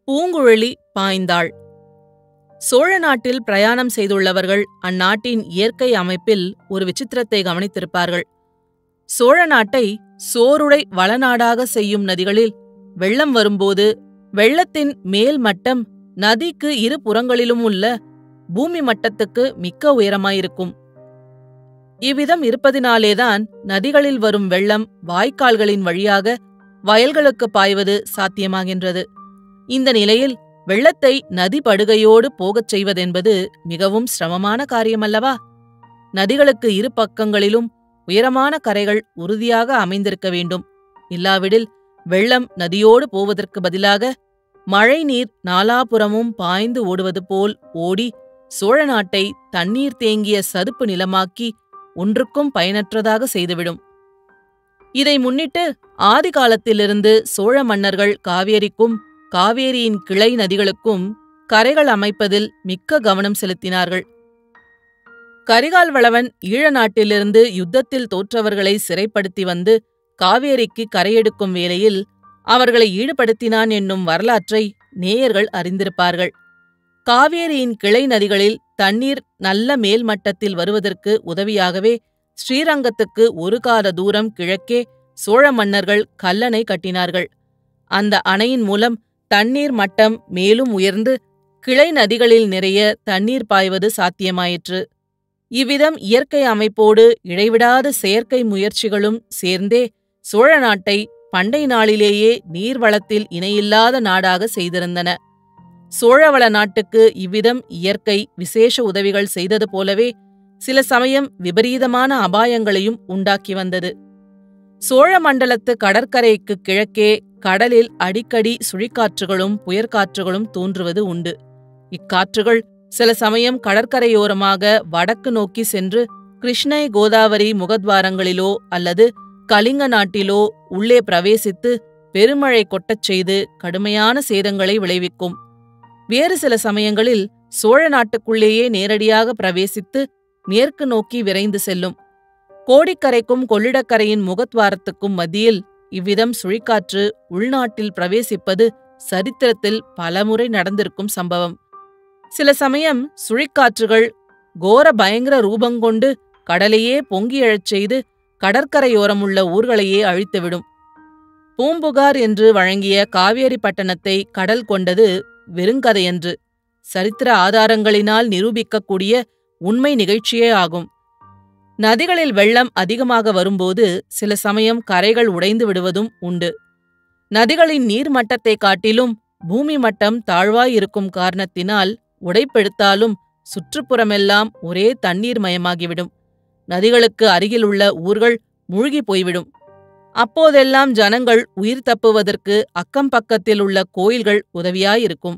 பூங்குழலி பாய்ந்தாள் சோழ நாட்டில் பிரயாணம் செய்துள்ளவர்கள் அந்நாட்டின் இயற்கை அமைப்பில் ஒரு விசித்திரத்தை கவனித்திருப்பார்கள் சோழ நாட்டை சோறுடை வளநாடாக செய்யும் நதிகளில் வெள்ளம் வரும்போது வெள்ளத்தின் மேல் மட்டம் நதிக்கு இரு புறங்களிலும் உள்ள பூமி மட்டத்துக்கு மிக்க உயரமாயிருக்கும் இவ்விதம் இருப்பதினாலேதான் நதிகளில் வரும் வெள்ளம் வாய்க்கால்களின் வழியாக வயல்களுக்கு பாய்வது சாத்தியமாகின்றது இந்த நிலையில் வெள்ளத்தை நதி படுகையோடு போகச் செய்வதென்பது மிகவும் சிரமமான காரியமல்லவா நதிகளுக்கு இரு பக்கங்களிலும் உயரமான கரைகள் உறுதியாக அமைந்திருக்க வேண்டும் இல்லாவிடில் வெள்ளம் நதியோடு போவதற்கு பதிலாக மழை நீர் நாலாபுறமும் பாய்ந்து ஓடுவது போல் ஓடி சோழ நாட்டை தண்ணீர் தேங்கிய சதுப்பு நிலமாக்கி ஒன்றுக்கும் பயனற்றதாக செய்துவிடும் இதை முன்னிட்டு ஆதி காலத்திலிருந்து சோழ மன்னர்கள் காவேரிக்கும் காவேரியின் கிளை நதிகளுக்கும் கரைகள் அமைப்பதில் மிக்க கவனம் செலுத்தினார்கள் கரிகால் வளவன் ஈழ நாட்டிலிருந்து யுத்தத்தில் தோற்றவர்களை சிறைப்படுத்தி வந்து காவேரிக்கு கரையெடுக்கும் வேளையில் அவர்களை ஈடுபடுத்தினான் என்னும் வரலாற்றை நேயர்கள் அறிந்திருப்பார்கள் காவேரியின் கிளை நதிகளில் தண்ணீர் நல்ல மேல் மட்டத்தில் வருவதற்கு உதவியாகவே ஸ்ரீரங்கத்துக்கு ஒரு கால தூரம் கிழக்கே சோழ மன்னர்கள் கல்லணை கட்டினார்கள் அந்த அணையின் மூலம் தண்ணீர் மட்டம் மேலும் உயர்ந்து கிளை நதிகளில் நிறைய தண்ணீர் பாய்வது சாத்தியமாயிற்று இவ்விதம் இயற்கை அமைப்போடு இடைவிடாத செயற்கை முயற்சிகளும் சேர்ந்தே சோழ நாட்டை பண்டை நாளிலேயே நீர்வளத்தில் இணையில்லாத நாடாக செய்திருந்தன சோழவள நாட்டுக்கு இவ்விதம் இயற்கை விசேஷ உதவிகள் செய்தது போலவே சில சமயம் விபரீதமான அபாயங்களையும் உண்டாக்கி வந்தது சோழ மண்டலத்து கடற்கரைக்கு கிழக்கே கடலில் அடிக்கடி சுழிக்காற்றுகளும் புயற்காற்றுகளும் தோன்றுவது உண்டு இக்காற்றுகள் சில சமயம் கடற்கரையோரமாக வடக்கு நோக்கி சென்று கிருஷ்ணை கோதாவரி முகத்வாரங்களிலோ அல்லது கலிங்க நாட்டிலோ உள்ளே பிரவேசித்து பெருமழை கொட்டச் செய்து கடுமையான சேதங்களை விளைவிக்கும் வேறு சில சமயங்களில் சோழ நாட்டுக்குள்ளேயே நேரடியாக பிரவேசித்து மேற்கு நோக்கி விரைந்து செல்லும் கோடிக்கரைக்கும் கொள்ளிடக்கரையின் முகத்வாரத்துக்கும் மத்தியில் இவ்விதம் சுழிக்காற்று உள்நாட்டில் பிரவேசிப்பது சரித்திரத்தில் பலமுறை நடந்திருக்கும் சம்பவம் சில சமயம் சுழிக்காற்றுகள் கோர பயங்கர ரூபங்கொண்டு கடலையே பொங்கி எழச் செய்து கடற்கரையோரமுள்ள ஊர்களையே அழித்துவிடும் பூம்புகார் என்று வழங்கிய காவேரி பட்டணத்தை கடல் கொண்டது வெறுங்கதையன்று சரித்திர ஆதாரங்களினால் நிரூபிக்கக்கூடிய உண்மை நிகழ்ச்சியே ஆகும் நதிகளில் வெள்ளம் அதிகமாக வரும்போது சில சமயம் கரைகள் உடைந்து விடுவதும் உண்டு நதிகளின் நீர்மட்டத்தைக் காட்டிலும் பூமி மட்டம் தாழ்வாயிருக்கும் காரணத்தினால் உடைப்பெடுத்தாலும் சுற்றுப்புறமெல்லாம் ஒரே தண்ணீர் மயமாகிவிடும் நதிகளுக்கு அருகிலுள்ள ஊர்கள் மூழ்கி போய்விடும் அப்போதெல்லாம் ஜனங்கள் உயிர் தப்புவதற்கு அக்கம் பக்கத்தில் உள்ள கோயில்கள் உதவியாயிருக்கும்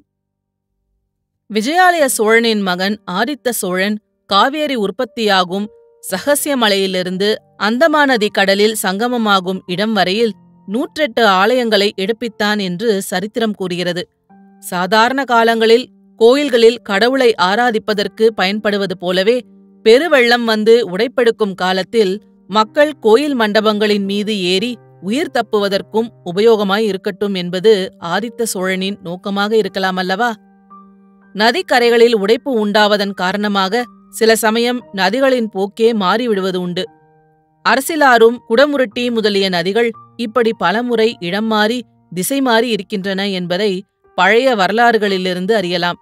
விஜயாலய சோழனின் மகன் ஆதித்த சோழன் காவேரி உற்பத்தியாகும் சகசியமலையிலிருந்து அந்தமானதி கடலில் சங்கமமாகும் இடம் வரையில் நூற்றெட்டு ஆலயங்களை எடுப்பித்தான் என்று சரித்திரம் கூறுகிறது சாதாரண காலங்களில் கோயில்களில் கடவுளை ஆராதிப்பதற்கு பயன்படுவது போலவே பெருவெள்ளம் வந்து உடைப்பெடுக்கும் காலத்தில் மக்கள் கோயில் மண்டபங்களின் மீது ஏறி உயிர் தப்புவதற்கும் உபயோகமாய் இருக்கட்டும் என்பது ஆதித்த சோழனின் நோக்கமாக இருக்கலாமல்லவா நதிக்கரைகளில் உடைப்பு உண்டாவதன் காரணமாக சில சமயம் நதிகளின் போக்கே மாறிவிடுவது உண்டு அரசிலாரும் குடமுருட்டி முதலிய நதிகள் இப்படி பலமுறை இடம் மாறி திசை மாறி இருக்கின்றன என்பதை பழைய வரலாறுகளிலிருந்து அறியலாம்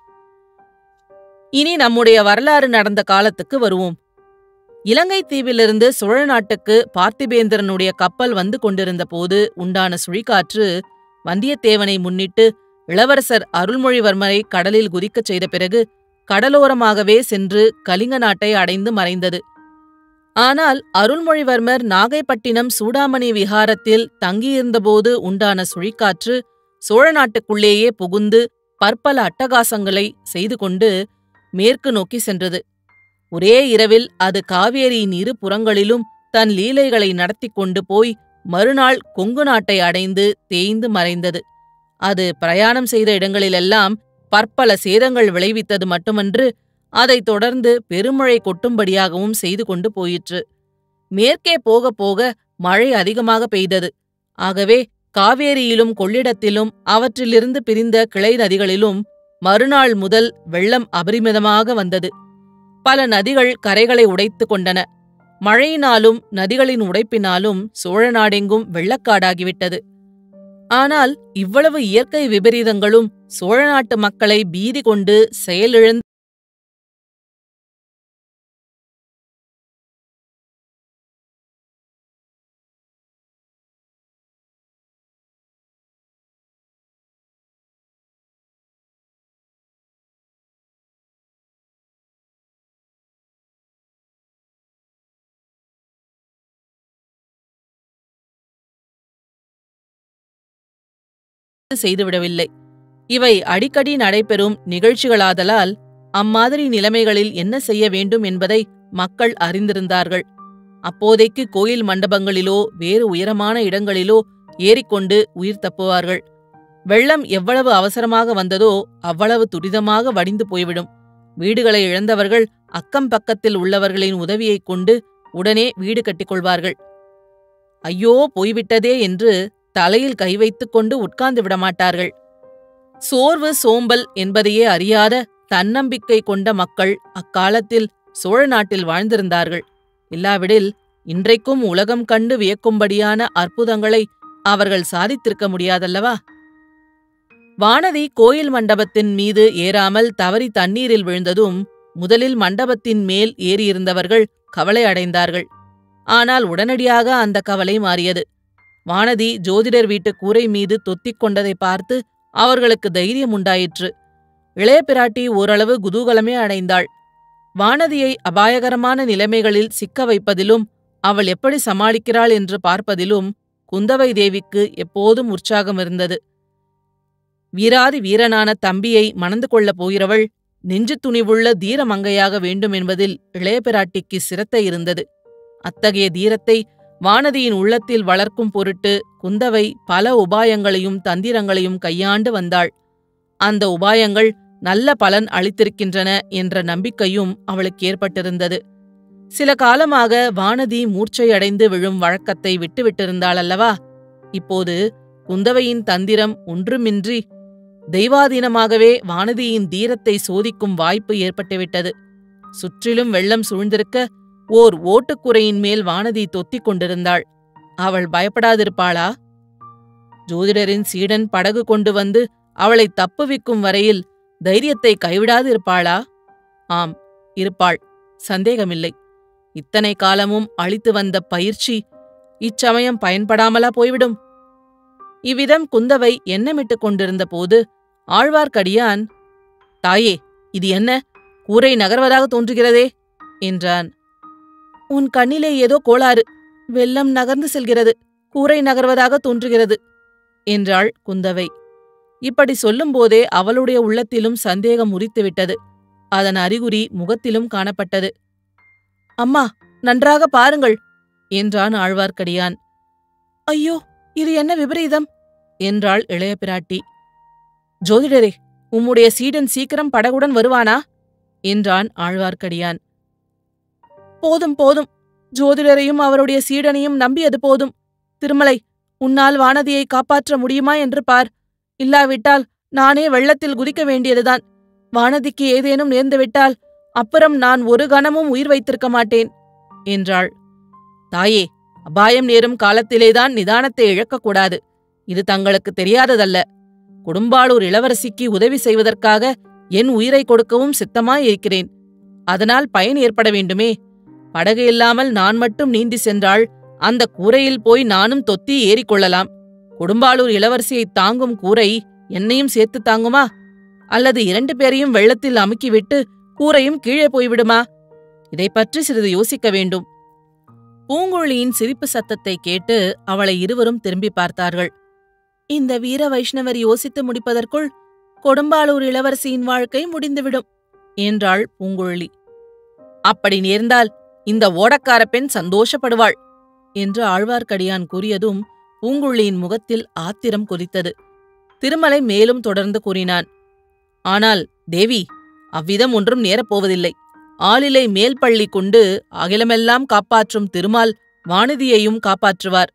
இனி நம்முடைய வரலாறு நடந்த காலத்துக்கு வருவோம் இலங்கை தீவிலிருந்து சோழ நாட்டுக்கு பார்த்திபேந்திரனுடைய கப்பல் வந்து கொண்டிருந்த போது உண்டான சுழிக்காற்று வந்தியத்தேவனை முன்னிட்டு இளவரசர் அருள்மொழிவர்மரை கடலில் குதிக்கச் செய்த பிறகு கடலோரமாகவே சென்று கலிங்க நாட்டை அடைந்து மறைந்தது ஆனால் அருள்மொழிவர்மர் நாகைப்பட்டினம் சூடாமணி விஹாரத்தில் தங்கியிருந்தபோது உண்டான சுழிக்காற்று சோழ நாட்டுக்குள்ளேயே புகுந்து பற்பல அட்டகாசங்களை செய்து கொண்டு மேற்கு நோக்கி சென்றது ஒரே இரவில் அது காவேரியின் இரு புறங்களிலும் தன் லீலைகளை நடத்தி கொண்டு போய் மறுநாள் கொங்கு நாட்டை அடைந்து தேய்ந்து மறைந்தது அது பிரயாணம் செய்த இடங்களிலெல்லாம் பற்பல சேதங்கள் விளைவித்தது மட்டுமன்று அதைத் தொடர்ந்து பெருமழை கொட்டும்படியாகவும் செய்து கொண்டு போயிற்று மேற்கே போக போக மழை அதிகமாக பெய்தது ஆகவே காவேரியிலும் கொள்ளிடத்திலும் அவற்றிலிருந்து பிரிந்த கிளை நதிகளிலும் மறுநாள் முதல் வெள்ளம் அபரிமிதமாக வந்தது பல நதிகள் கரைகளை உடைத்து கொண்டன மழையினாலும் நதிகளின் உடைப்பினாலும் சோழ நாடெங்கும் வெள்ளக்காடாகிவிட்டது ஆனால் இவ்வளவு இயற்கை விபரீதங்களும் சோழ நாட்டு மக்களை பீதி கொண்டு செயலிழந்து செய்துவிடவில்லை இவை அடிக்கடி நடைபெறும் நிகழ்ச்சிகளாதலால் அம்மாதிரி நிலைமைகளில் என்ன செய்ய வேண்டும் என்பதை மக்கள் அறிந்திருந்தார்கள் அப்போதைக்கு கோயில் மண்டபங்களிலோ வேறு உயரமான இடங்களிலோ ஏறிக்கொண்டு உயிர் தப்புவார்கள் வெள்ளம் எவ்வளவு அவசரமாக வந்ததோ அவ்வளவு துரிதமாக வடிந்து போய்விடும் வீடுகளை இழந்தவர்கள் அக்கம் பக்கத்தில் உள்ளவர்களின் உதவியைக் கொண்டு உடனே வீடு கட்டிக்கொள்வார்கள் ஐயோ போய்விட்டதே என்று தலையில் கை வைத்துக் கொண்டு உட்கார்ந்து விடமாட்டார்கள் சோர்வு சோம்பல் என்பதையே அறியாத தன்னம்பிக்கை கொண்ட மக்கள் அக்காலத்தில் சோழ நாட்டில் வாழ்ந்திருந்தார்கள் இல்லாவிடில் இன்றைக்கும் உலகம் கண்டு வியக்கும்படியான அற்புதங்களை அவர்கள் சாதித்திருக்க முடியாதல்லவா வானதி கோயில் மண்டபத்தின் மீது ஏறாமல் தவறி தண்ணீரில் விழுந்ததும் முதலில் மண்டபத்தின் மேல் ஏறியிருந்தவர்கள் கவலை அடைந்தார்கள் ஆனால் உடனடியாக அந்த கவலை மாறியது வானதி ஜோதிடர் வீட்டு கூரை மீது தொத்திக் கொண்டதை பார்த்து அவர்களுக்கு தைரியம் உண்டாயிற்று இளைய பிராட்டி ஓரளவு குதூகலமே அடைந்தாள் வானதியை அபாயகரமான நிலைமைகளில் சிக்க வைப்பதிலும் அவள் எப்படி சமாளிக்கிறாள் என்று பார்ப்பதிலும் குந்தவை தேவிக்கு எப்போதும் உற்சாகம் இருந்தது வீராதி வீரனான தம்பியை மணந்து கொள்ளப் போகிறவள் நெஞ்சு துணிவுள்ள தீரமங்கையாக வேண்டும் என்பதில் இளைய பிராட்டிக்கு சிரத்தை இருந்தது அத்தகைய தீரத்தை வானதியின் உள்ளத்தில் வளர்க்கும் பொருட்டு குந்தவை பல உபாயங்களையும் தந்திரங்களையும் கையாண்டு வந்தாள் அந்த உபாயங்கள் நல்ல பலன் அளித்திருக்கின்றன என்ற நம்பிக்கையும் அவளுக்கு ஏற்பட்டிருந்தது சில காலமாக வானதி மூர்ச்சையடைந்து விழும் வழக்கத்தை விட்டுவிட்டிருந்தாள் அல்லவா இப்போது குந்தவையின் தந்திரம் ஒன்றுமின்றி தெய்வாதீனமாகவே வானதியின் தீரத்தை சோதிக்கும் வாய்ப்பு ஏற்பட்டுவிட்டது சுற்றிலும் வெள்ளம் சூழ்ந்திருக்க ஓர் ஓட்டுக்குறையின் மேல் வானதி தொத்திக் கொண்டிருந்தாள் அவள் பயப்படாதிருப்பாளா ஜோதிடரின் சீடன் படகு கொண்டு வந்து அவளை தப்புவிக்கும் வரையில் தைரியத்தை கைவிடாது இருப்பாளா ஆம் இருப்பாள் சந்தேகமில்லை இத்தனை காலமும் அளித்து வந்த பயிற்சி இச்சமயம் பயன்படாமலா போய்விடும் இவ்விதம் குந்தவை எண்ணமிட்டுக் கொண்டிருந்த போது ஆழ்வார்க்கடியான் தாயே இது என்ன கூரை நகர்வதாக தோன்றுகிறதே என்றான் உன் கண்ணிலே ஏதோ கோளாறு வெள்ளம் நகர்ந்து செல்கிறது கூரை நகர்வதாக தோன்றுகிறது என்றாள் குந்தவை இப்படி சொல்லும்போதே அவளுடைய உள்ளத்திலும் சந்தேகம் உரித்துவிட்டது அதன் அறிகுறி முகத்திலும் காணப்பட்டது அம்மா நன்றாக பாருங்கள் என்றான் ஆழ்வார்க்கடியான் ஐயோ இது என்ன விபரீதம் என்றாள் இளைய பிராட்டி ஜோதிடரே உம்முடைய சீடன் சீக்கிரம் படகுடன் வருவானா என்றான் ஆழ்வார்க்கடியான் போதும் போதும் ஜோதிடரையும் அவருடைய சீடனையும் நம்பியது போதும் திருமலை உன்னால் வானதியை காப்பாற்ற முடியுமா என்று பார் இல்லாவிட்டால் நானே வெள்ளத்தில் குதிக்க வேண்டியதுதான் வானதிக்கு ஏதேனும் நேர்ந்துவிட்டால் அப்புறம் நான் ஒரு கணமும் உயிர் வைத்திருக்க மாட்டேன் என்றாள் தாயே அபாயம் நேரும் காலத்திலேதான் நிதானத்தை இழக்கக்கூடாது இது தங்களுக்கு தெரியாததல்ல குடும்பாளூர் இளவரசிக்கு உதவி செய்வதற்காக என் உயிரை கொடுக்கவும் சித்தமாயிருக்கிறேன் அதனால் பயன் ஏற்பட வேண்டுமே படகு இல்லாமல் நான் மட்டும் நீந்தி சென்றால் அந்த கூரையில் போய் நானும் தொத்தி ஏறிக்கொள்ளலாம் கொடும்பாளூர் இளவரசியை தாங்கும் கூரை என்னையும் சேர்த்து தாங்குமா அல்லது இரண்டு பேரையும் வெள்ளத்தில் அமுக்கிவிட்டு கூரையும் கீழே போய்விடுமா இதை பற்றி சிறிது யோசிக்க வேண்டும் பூங்குழலியின் சிரிப்பு சத்தத்தை கேட்டு அவளை இருவரும் திரும்பி பார்த்தார்கள் இந்த வீர வைஷ்ணவர் யோசித்து முடிப்பதற்குள் கொடும்பாளூர் இளவரசியின் வாழ்க்கை முடிந்துவிடும் என்றாள் பூங்குழலி அப்படி நேர்ந்தால் இந்த ஓடக்கார பெண் சந்தோஷப்படுவாள் என்று ஆழ்வார்க்கடியான் கூறியதும் பூங்குழலியின் முகத்தில் ஆத்திரம் கொதித்தது திருமலை மேலும் தொடர்ந்து கூறினான் ஆனால் தேவி அவ்விதம் ஒன்றும் நேரப்போவதில்லை ஆளிலை மேல் பள்ளி கொண்டு அகிலமெல்லாம் காப்பாற்றும் திருமால் வானதியையும் காப்பாற்றுவார்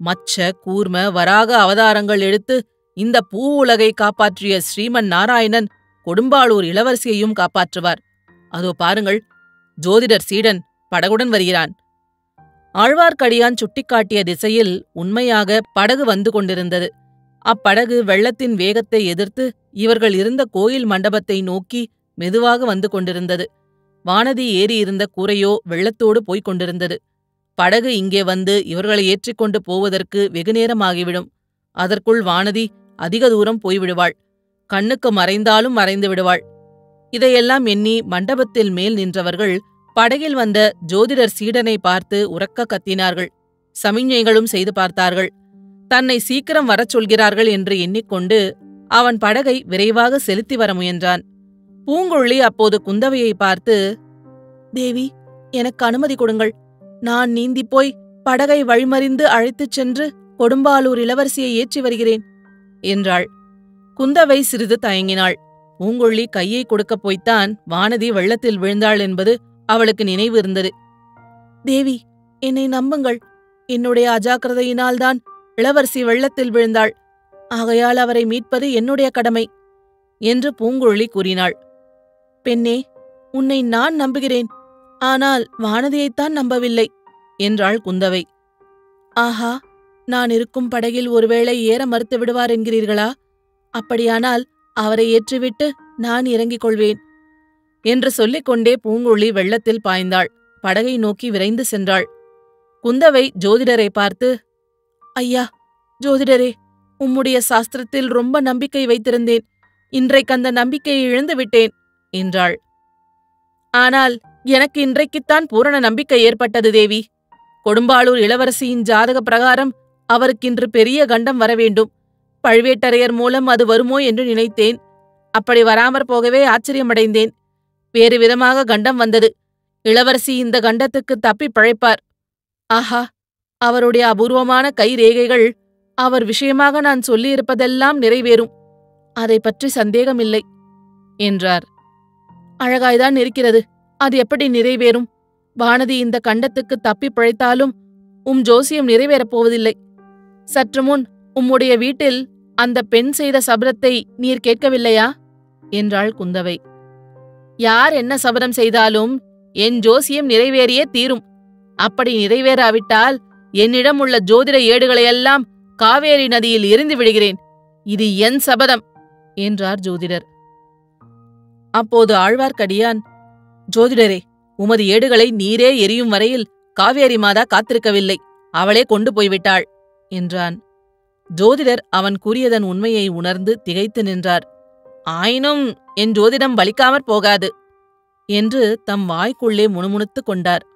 மச்ச கூர்ம வராக அவதாரங்கள் எடுத்து இந்த பூ உலகை காப்பாற்றிய ஸ்ரீமன் நாராயணன் கொடும்பாளூர் இளவரசியையும் காப்பாற்றுவார் அதோ பாருங்கள் ஜோதிடர் சீடன் படகுடன் வருகிறான் ஆழ்வார்க்கடியான் சுட்டிக்காட்டிய திசையில் உண்மையாக படகு வந்து கொண்டிருந்தது அப்படகு வெள்ளத்தின் வேகத்தை எதிர்த்து இவர்கள் இருந்த கோயில் மண்டபத்தை நோக்கி மெதுவாக வந்து கொண்டிருந்தது வானதி ஏறியிருந்த கூரையோ வெள்ளத்தோடு போய்க் கொண்டிருந்தது படகு இங்கே வந்து இவர்களை ஏற்றிக்கொண்டு போவதற்கு வெகுநேரமாகிவிடும் அதற்குள் வானதி அதிக தூரம் போய்விடுவாள் கண்ணுக்கு மறைந்தாலும் மறைந்து விடுவாள் இதையெல்லாம் எண்ணி மண்டபத்தில் மேல் நின்றவர்கள் படகில் வந்த ஜோதிடர் சீடனை பார்த்து உறக்க கத்தினார்கள் சமிஞ்ஞைகளும் செய்து பார்த்தார்கள் தன்னை சீக்கிரம் வரச் சொல்கிறார்கள் என்று எண்ணிக்கொண்டு அவன் படகை விரைவாக செலுத்தி வர முயன்றான் பூங்கொழி அப்போது குந்தவையை பார்த்து தேவி எனக்கு அனுமதி கொடுங்கள் நான் நீந்திப் போய் படகை வழிமறிந்து அழைத்துச் சென்று கொடும்பாலூர் இளவரசியை ஏற்றி வருகிறேன் என்றாள் குந்தவை சிறிது தயங்கினாள் பூங்கொழி கையை கொடுக்கப் போய்த்தான் வானதி வெள்ளத்தில் விழுந்தாள் என்பது அவளுக்கு நினைவு இருந்தது தேவி என்னை நம்புங்கள் என்னுடைய அஜாக்கிரதையினால்தான் இளவரசி வெள்ளத்தில் விழுந்தாள் ஆகையால் அவரை மீட்பது என்னுடைய கடமை என்று பூங்குழலி கூறினாள் பெண்ணே உன்னை நான் நம்புகிறேன் ஆனால் வானதியைத்தான் நம்பவில்லை என்றாள் குந்தவை ஆஹா நான் இருக்கும் படகில் ஒருவேளை ஏற மறுத்து விடுவார் என்கிறீர்களா அப்படியானால் அவரை ஏற்றிவிட்டு நான் இறங்கிக் கொள்வேன் என்று சொல்லிக் கொண்டே பூங்குழலி வெள்ளத்தில் பாய்ந்தாள் படகை நோக்கி விரைந்து சென்றாள் குந்தவை ஜோதிடரை பார்த்து ஐயா ஜோதிடரே உம்முடைய சாஸ்திரத்தில் ரொம்ப நம்பிக்கை வைத்திருந்தேன் இன்றைக்கு அந்த நம்பிக்கையை இழந்து விட்டேன் என்றாள் ஆனால் எனக்கு இன்றைக்குத்தான் பூரண நம்பிக்கை ஏற்பட்டது தேவி கொடும்பாளூர் இளவரசியின் ஜாதக பிரகாரம் அவருக்கின்று பெரிய கண்டம் வரவேண்டும் பழுவேட்டரையர் மூலம் அது வருமோ என்று நினைத்தேன் அப்படி வராமற் போகவே ஆச்சரியமடைந்தேன் வேறு விதமாக கண்டம் வந்தது இளவரசி இந்த கண்டத்துக்கு தப்பி பிழைப்பார் ஆஹா அவருடைய அபூர்வமான கை ரேகைகள் அவர் விஷயமாக நான் சொல்லியிருப்பதெல்லாம் நிறைவேறும் அதை பற்றி சந்தேகமில்லை என்றார் அழகாய்தான் இருக்கிறது அது எப்படி நிறைவேறும் வானதி இந்த கண்டத்துக்கு தப்பி பிழைத்தாலும் உம் ஜோசியம் நிறைவேறப் போவதில்லை சற்று முன் உம்முடைய வீட்டில் அந்த பெண் செய்த சபதத்தை நீர் கேட்கவில்லையா என்றாள் குந்தவை யார் என்ன சபதம் செய்தாலும் என் ஜோசியம் நிறைவேறியே தீரும் அப்படி நிறைவேறாவிட்டால் என்னிடம் உள்ள ஜோதிட ஏடுகளையெல்லாம் காவேரி நதியில் எரிந்து விடுகிறேன் இது என் சபதம் என்றார் ஜோதிடர் அப்போது ஆழ்வார்க்கடியான் ஜோதிடரே உமது ஏடுகளை நீரே எரியும் வரையில் காவேரி மாதா காத்திருக்கவில்லை அவளே கொண்டு போய்விட்டாள் என்றான் ஜோதிடர் அவன் கூறியதன் உண்மையை உணர்ந்து திகைத்து நின்றார் ஆயினும் என் ஜோதிடம் பலிக்காமற் போகாது என்று தம் வாய்க்குள்ளே முணுமுணுத்துக் கொண்டார்